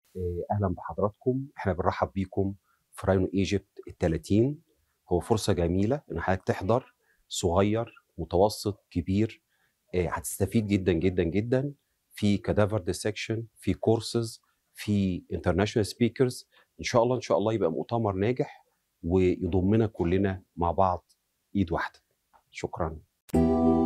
آه، اهلا بحضراتكم احنا بنرحب بيكم في راينو ايجيبت ال 30 هو فرصه جميله ان حضرتك تحضر صغير متوسط كبير آه، هتستفيد جدا جدا جدا في كادافر ديسكشن في كورسز في انترناشونال سبيكرز ان شاء الله ان شاء الله يبقى مؤتمر ناجح ويضمنا كلنا مع بعض ايد واحده شكرا